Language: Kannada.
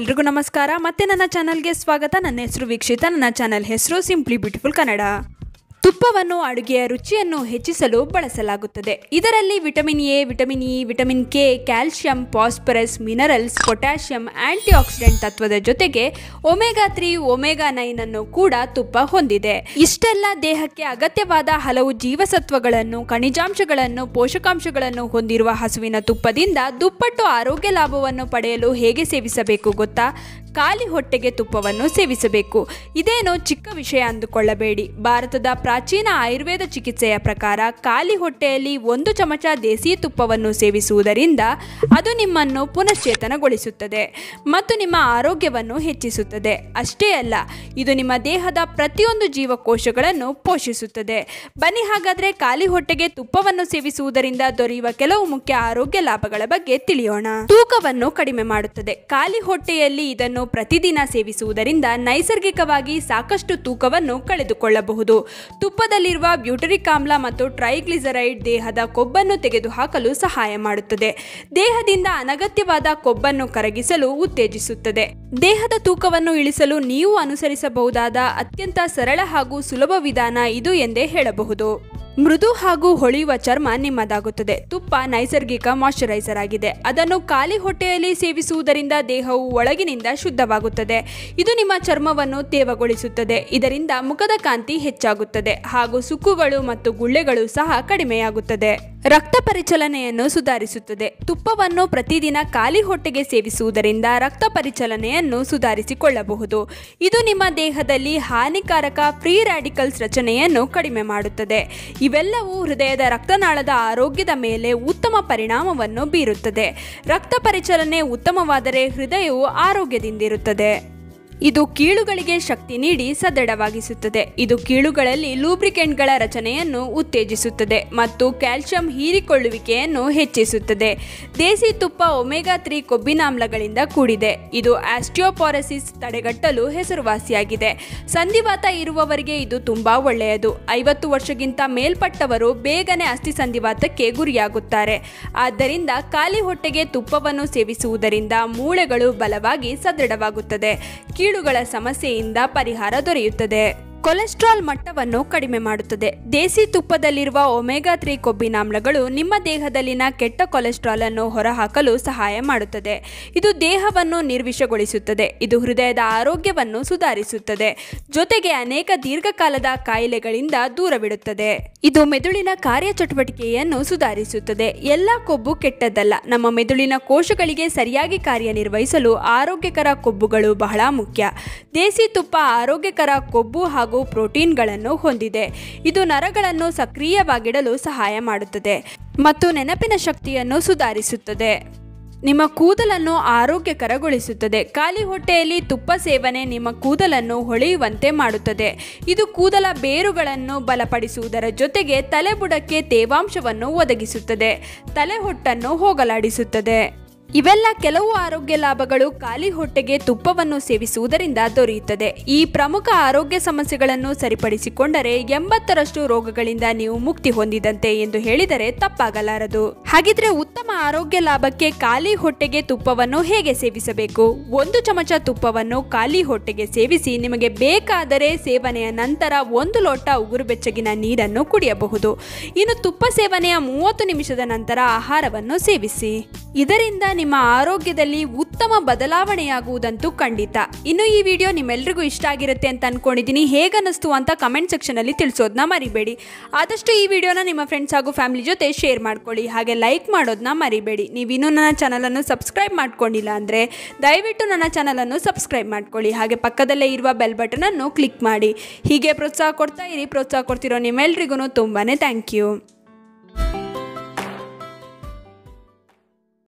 ಎಲ್ರಿಗೂ ನಮಸ್ಕಾರ ಮತ್ತೆ ನನ್ನ ಚಾನಲ್ಗೆ ಸ್ವಾಗತ ನನ್ನ ಹೆಸರು ವೀಕ್ಷಿತ ನನ್ನ ಚಾನಲ್ ಹೆಸರು ಸಿಂಪ್ಲಿ ಬ್ಯೂಟಿಫುಲ್ ಕನ್ನಡ ತುಪ್ಪವನ್ನು ಅಡುಗೆಯ ರುಚಿಯನ್ನು ಹೆಚ್ಚಿಸಲು ಬಳಸಲಾಗುತ್ತದೆ ಇದರಲ್ಲಿ vitamin A vitamin E vitamin K calcium phosphorus minerals potassium anti oxidant ತತ್ವದ ಜೊತೆಗೆ ಒಮೆಗಾ ತ್ರೀ ಒಮೆಗಾ ನೈನ್ ಅನ್ನು ಕೂಡ ತುಪ್ಪ ಹೊಂದಿದೆ ಇಷ್ಟೆಲ್ಲ ದೇಹಕ್ಕೆ ಅಗತ್ಯವಾದ ಹಲವು ಜೀವಸತ್ವಗಳನ್ನು ಖನಿಜಾಂಶಗಳನ್ನು ಪೋಷಕಾಂಶಗಳನ್ನು ಹೊಂದಿರುವ ಹಸುವಿನ ತುಪ್ಪದಿಂದ ದುಪ್ಪಟ್ಟು ಆರೋಗ್ಯ ಲಾಭವನ್ನು ಪಡೆಯಲು ಹೇಗೆ ಸೇವಿಸಬೇಕು ಗೊತ್ತಾ ಖಾಲಿ ಹೊಟ್ಟೆಗೆ ತುಪ್ಪವನ್ನು ಸೇವಿಸಬೇಕು ಇದೇನೋ ಚಿಕ್ಕ ವಿಷಯ ಅಂದುಕೊಳ್ಳಬೇಡಿ ಭಾರತದ ಪ್ರಾಚೀನ ಆಯುರ್ವೇದ ಚಿಕಿತ್ಸೆಯ ಪ್ರಕಾರ ಖಾಲಿ ಹೊಟ್ಟೆಯಲ್ಲಿ ಒಂದು ಚಮಚ ದೇಸಿ ತುಪ್ಪವನ್ನು ಸೇವಿಸುವುದರಿಂದ ಅದು ನಿಮ್ಮನ್ನು ಪುನಶ್ಚೇತನಗೊಳಿಸುತ್ತದೆ ಮತ್ತು ನಿಮ್ಮ ಆರೋಗ್ಯವನ್ನು ಹೆಚ್ಚಿಸುತ್ತದೆ ಅಷ್ಟೇ ಅಲ್ಲ ಇದು ನಿಮ್ಮ ದೇಹದ ಪ್ರತಿಯೊಂದು ಜೀವಕೋಶಗಳನ್ನು ಪೋಷಿಸುತ್ತದೆ ಬನ್ನಿ ಹಾಗಾದರೆ ಖಾಲಿ ಹೊಟ್ಟೆಗೆ ತುಪ್ಪವನ್ನು ಸೇವಿಸುವುದರಿಂದ ದೊರೆಯುವ ಕೆಲವು ಮುಖ್ಯ ಆರೋಗ್ಯ ಲಾಭಗಳ ಬಗ್ಗೆ ತಿಳಿಯೋಣ ತೂಕವನ್ನು ಕಡಿಮೆ ಮಾಡುತ್ತದೆ ಖಾಲಿ ಹೊಟ್ಟೆಯಲ್ಲಿ ಇದನ್ನು ಪ್ರತಿದಿನ ಸೇವಿಸುವುದರಿಂದ ನೈಸರ್ಗಿಕವಾಗಿ ಸಾಕಷ್ಟು ತೂಕವನ್ನು ಕಳೆದುಕೊಳ್ಳಬಹುದು ತುಪ್ಪದಲ್ಲಿರುವ ಬ್ಯೂಟರಿಕ್ ಆಮ್ಲ ಮತ್ತು ಟ್ರೈಗ್ಲಿಸರೈಡ್ ದೇಹದ ಕೊಬ್ಬನ್ನು ತೆಗೆದುಹಾಕಲು ಸಹಾಯ ಮಾಡುತ್ತದೆ ದೇಹದಿಂದ ಅನಗತ್ಯವಾದ ಕೊಬ್ಬನ್ನು ಕರಗಿಸಲು ಉತ್ತೇಜಿಸುತ್ತದೆ ದೇಹದ ತೂಕವನ್ನು ಇಳಿಸಲು ನೀವು ಅನುಸರಿಸಬಹುದಾದ ಅತ್ಯಂತ ಸರಳ ಹಾಗೂ ಸುಲಭ ವಿಧಾನ ಇದು ಎಂದೇ ಹೇಳಬಹುದು ಮೃದು ಹಾಗೂ ಹೊಳೆಯುವ ಚರ್ಮ ನಿಮ್ಮದಾಗುತ್ತದೆ ತುಪ್ಪ ನೈಸರ್ಗಿಕ ಮಾಯಶ್ಚರೈಸರ್ ಆಗಿದೆ ಅದನ್ನು ಖಾಲಿ ಹೊಟ್ಟೆಯಲ್ಲಿ ಸೇವಿಸುವುದರಿಂದ ದೇಹವು ಒಳಗಿನಿಂದ ಶುದ್ಧವಾಗುತ್ತದೆ ಇದು ನಿಮ್ಮ ಚರ್ಮವನ್ನು ತೇವಗೊಳಿಸುತ್ತದೆ ಇದರಿಂದ ಮುಖದ ಕಾಂತಿ ಹೆಚ್ಚಾಗುತ್ತದೆ ಹಾಗೂ ಸುಕ್ಕುಗಳು ಮತ್ತು ಗುಳ್ಳೆಗಳು ಸಹ ಕಡಿಮೆಯಾಗುತ್ತದೆ ರಕ್ತ ಪರಿಚಲನೆಯನ್ನು ಸುಧಾರಿಸುತ್ತದೆ ತುಪ್ಪವನ್ನು ಪ್ರತಿದಿನ ಖಾಲಿ ಹೊಟ್ಟೆಗೆ ಸೇವಿಸುವುದರಿಂದ ರಕ್ತ ಪರಿಚಲನೆಯನ್ನು ಸುಧಾರಿಸಿಕೊಳ್ಳಬಹುದು ಇದು ನಿಮ್ಮ ದೇಹದಲ್ಲಿ ಹಾನಿಕಾರಕ ಫ್ರೀ ರ್ಯಾಡಿಕಲ್ಸ್ ರಚನೆಯನ್ನು ಕಡಿಮೆ ಮಾಡುತ್ತದೆ ಇವೆಲ್ಲವೂ ಹೃದಯದ ರಕ್ತನಾಳದ ಆರೋಗ್ಯದ ಮೇಲೆ ಉತ್ತಮ ಪರಿಣಾಮವನ್ನು ಬೀರುತ್ತದೆ ರಕ್ತ ಪರಿಚಲನೆ ಉತ್ತಮವಾದರೆ ಹೃದಯವು ಆರೋಗ್ಯದಿಂದಿರುತ್ತದೆ ಇದು ಕೀಳುಗಳಿಗೆ ಶಕ್ತಿ ನೀಡಿ ಸದೃಢವಾಗಿಸುತ್ತದೆ ಇದು ಕೀಳುಗಳಲ್ಲಿ ಲೂಬ್ರಿಕೆಂಟ್ಗಳ ರಚನೆಯನ್ನು ಉತ್ತೇಜಿಸುತ್ತದೆ ಮತ್ತು ಕ್ಯಾಲ್ಸಿಯಂ ಹೀರಿಕೊಳ್ಳುವಿಕೆಯನ್ನು ಹೆಚ್ಚಿಸುತ್ತದೆ ದೇಸಿ ತುಪ್ಪ ಒಮೆಗಾ ತ್ರೀ ಕೊಬ್ಬಿನಾಮ್ಲಗಳಿಂದ ಕೂಡಿದೆ ಇದು ಆಸ್ಟಿಯೋಪಾರಸಿಸ್ ತಡೆಗಟ್ಟಲು ಹೆಸರುವಾಸಿಯಾಗಿದೆ ಸಂಧಿವಾತ ಇರುವವರಿಗೆ ಇದು ತುಂಬಾ ಒಳ್ಳೆಯದು ಐವತ್ತು ವರ್ಷಕ್ಕಿಂತ ಮೇಲ್ಪಟ್ಟವರು ಬೇಗನೆ ಅಸ್ಥಿ ಸಂಧಿವಾತಕ್ಕೆ ಗುರಿಯಾಗುತ್ತಾರೆ ಆದ್ದರಿಂದ ಖಾಲಿ ಹೊಟ್ಟೆಗೆ ತುಪ್ಪವನ್ನು ಸೇವಿಸುವುದರಿಂದ ಮೂಳೆಗಳು ಬಲವಾಗಿ ಸದೃಢವಾಗುತ್ತದೆ ಕೀಳುಗಳ ಸಮಸ್ಯೆಯಿಂದ ಪರಿಹಾರ ದೊರೆಯುತ್ತದೆ ಕೊಲೆಸ್ಟ್ರಾಲ್ ಮಟ್ಟವನ್ನು ಕಡಿಮೆ ಮಾಡುತ್ತದೆ ದೇಸಿ ತುಪ್ಪದಲ್ಲಿರುವ ಒಮೆಗಾ ತ್ರೀ ಕೊಬ್ಬಿನಾಮ್ಲಗಳು ನಿಮ್ಮ ದೇಹದಲ್ಲಿನ ಕೆಟ್ಟ ಕೊಲೆಸ್ಟ್ರಾಲ್ ಅನ್ನು ಹೊರಹಾಕಲು ಸಹಾಯ ಮಾಡುತ್ತದೆ ಇದು ದೇಹವನ್ನು ನಿರ್ವಿಷಗೊಳಿಸುತ್ತದೆ ಇದು ಹೃದಯದ ಆರೋಗ್ಯವನ್ನು ಸುಧಾರಿಸುತ್ತದೆ ಜೊತೆಗೆ ಅನೇಕ ದೀರ್ಘಕಾಲದ ಕಾಯಿಲೆಗಳಿಂದ ದೂರವಿಡುತ್ತದೆ ಇದು ಮೆದುಳಿನ ಕಾರ್ಯಚಟುವಟಿಕೆಯನ್ನು ಸುಧಾರಿಸುತ್ತದೆ ಎಲ್ಲ ಕೊಬ್ಬು ಕೆಟ್ಟದ್ದಲ್ಲ ನಮ್ಮ ಮೆದುಳಿನ ಕೋಶಗಳಿಗೆ ಸರಿಯಾಗಿ ಕಾರ್ಯನಿರ್ವಹಿಸಲು ಆರೋಗ್ಯಕರ ಕೊಬ್ಬುಗಳು ಬಹಳ ಮುಖ್ಯ ದೇಸಿ ತುಪ್ಪ ಆರೋಗ್ಯಕರ ಕೊಬ್ಬು ಹಾಗೂ ಹಾಗೂ ಪ್ರೋಟೀನ್ಗಳನ್ನು ಹೊಂದಿದೆ ಇದು ನರಗಳನ್ನು ಸಕ್ರಿಯವಾಗಿಡಲು ಸಹಾಯ ಮಾಡುತ್ತದೆ ಮತ್ತು ನೆನಪಿನ ಶಕ್ತಿಯನ್ನು ಸುಧಾರಿಸುತ್ತದೆ ನಿಮ್ಮ ಕೂದಲನ್ನು ಆರೋಗ್ಯಕರಗೊಳಿಸುತ್ತದೆ ಖಾಲಿ ಹೊಟ್ಟೆಯಲ್ಲಿ ತುಪ್ಪ ಸೇವನೆ ನಿಮ್ಮ ಕೂದಲನ್ನು ಹೊಳೆಯುವಂತೆ ಮಾಡುತ್ತದೆ ಇದು ಕೂದಲ ಬೇರುಗಳನ್ನು ಬಲಪಡಿಸುವುದರ ಜೊತೆಗೆ ತಲೆಬುಡಕ್ಕೆ ತೇವಾಂಶವನ್ನು ಒದಗಿಸುತ್ತದೆ ತಲೆಹೊಟ್ಟನ್ನು ಹೋಗಲಾಡಿಸುತ್ತದೆ ಇವೆಲ್ಲ ಕೆಲವು ಆರೋಗ್ಯ ಲಾಭಗಳು ಖಾಲಿ ಹೊಟ್ಟೆಗೆ ತುಪ್ಪವನ್ನು ಸೇವಿಸುವುದರಿಂದ ದೊರೆಯುತ್ತದೆ ಈ ಪ್ರಮುಖ ಆರೋಗ್ಯ ಸಮಸ್ಯೆಗಳನ್ನು ಸರಿಪಡಿಸಿಕೊಂಡರೆ ಎಂಬತ್ತರಷ್ಟು ರೋಗಗಳಿಂದ ನೀವು ಮುಕ್ತಿ ಹೊಂದಿದಂತೆ ಎಂದು ಹೇಳಿದರೆ ತಪ್ಪಾಗಲಾರದು ಹಾಗಿದ್ರೆ ಉತ್ತಮ ಆರೋಗ್ಯ ಲಾಭಕ್ಕೆ ಖಾಲಿ ಹೊಟ್ಟೆಗೆ ತುಪ್ಪವನ್ನು ಹೇಗೆ ಸೇವಿಸಬೇಕು ಒಂದು ಚಮಚ ತುಪ್ಪವನ್ನು ಖಾಲಿ ಹೊಟ್ಟೆಗೆ ಸೇವಿಸಿ ನಿಮಗೆ ಬೇಕಾದರೆ ಸೇವನೆಯ ನಂತರ ಒಂದು ಲೋಟ ಉಗುರು ಬೆಚ್ಚಗಿನ ನೀರನ್ನು ಕುಡಿಯಬಹುದು ಇನ್ನು ತುಪ್ಪ ಸೇವನೆಯ ಮೂವತ್ತು ನಿಮಿಷದ ನಂತರ ಆಹಾರವನ್ನು ಸೇವಿಸಿ ಇದರಿಂದ ನಿಮ್ಮ ಆರೋಗ್ಯದಲ್ಲಿ ಉತ್ತಮ ಬದಲಾವಣೆಯಾಗುವುದಂತೂ ಖಂಡಿತ ಇನ್ನು ಈ ವಿಡಿಯೋ ನಿಮ್ಮೆಲ್ರಿಗೂ ಇಷ್ಟ ಆಗಿರುತ್ತೆ ಅಂತ ಅನ್ಕೊಂಡಿದ್ದೀನಿ ಹೇಗನ್ನಿಸ್ತು ಅಂತ ಕಮೆಂಟ್ ಸೆಕ್ಷನಲ್ಲಿ ತಿಳಿಸೋದನ್ನ ಮರಿಬೇಡಿ ಆದಷ್ಟು ಈ ವಿಡಿಯೋನ ನಿಮ್ಮ ಫ್ರೆಂಡ್ಸ್ ಹಾಗೂ ಫ್ಯಾಮಿಲಿ ಜೊತೆ ಶೇರ್ ಮಾಡ್ಕೊಳ್ಳಿ ಹಾಗೆ ಲೈಕ್ ಮಾಡೋದನ್ನ ಮರಿಬೇಡಿ ನೀವಿನ್ನೂ ನನ್ನ ಚಾನಲನ್ನು ಸಬ್ಸ್ಕ್ರೈಬ್ ಮಾಡ್ಕೊಂಡಿಲ್ಲ ಅಂದರೆ ದಯವಿಟ್ಟು ನನ್ನ ಚಾನಲನ್ನು ಸಬ್ಸ್ಕ್ರೈಬ್ ಮಾಡ್ಕೊಳ್ಳಿ ಹಾಗೆ ಪಕ್ಕದಲ್ಲೇ ಇರುವ ಬೆಲ್ ಬಟನನ್ನು ಕ್ಲಿಕ್ ಮಾಡಿ ಹೀಗೆ ಪ್ರೋತ್ಸಾಹ ಕೊಡ್ತಾ ಇರಿ ಪ್ರೋತ್ಸಾಹ ಕೊಡ್ತಿರೋ ನಿಮ್ಮೆಲ್ರಿಗೂ ತುಂಬಾ ಥ್ಯಾಂಕ್ ಯು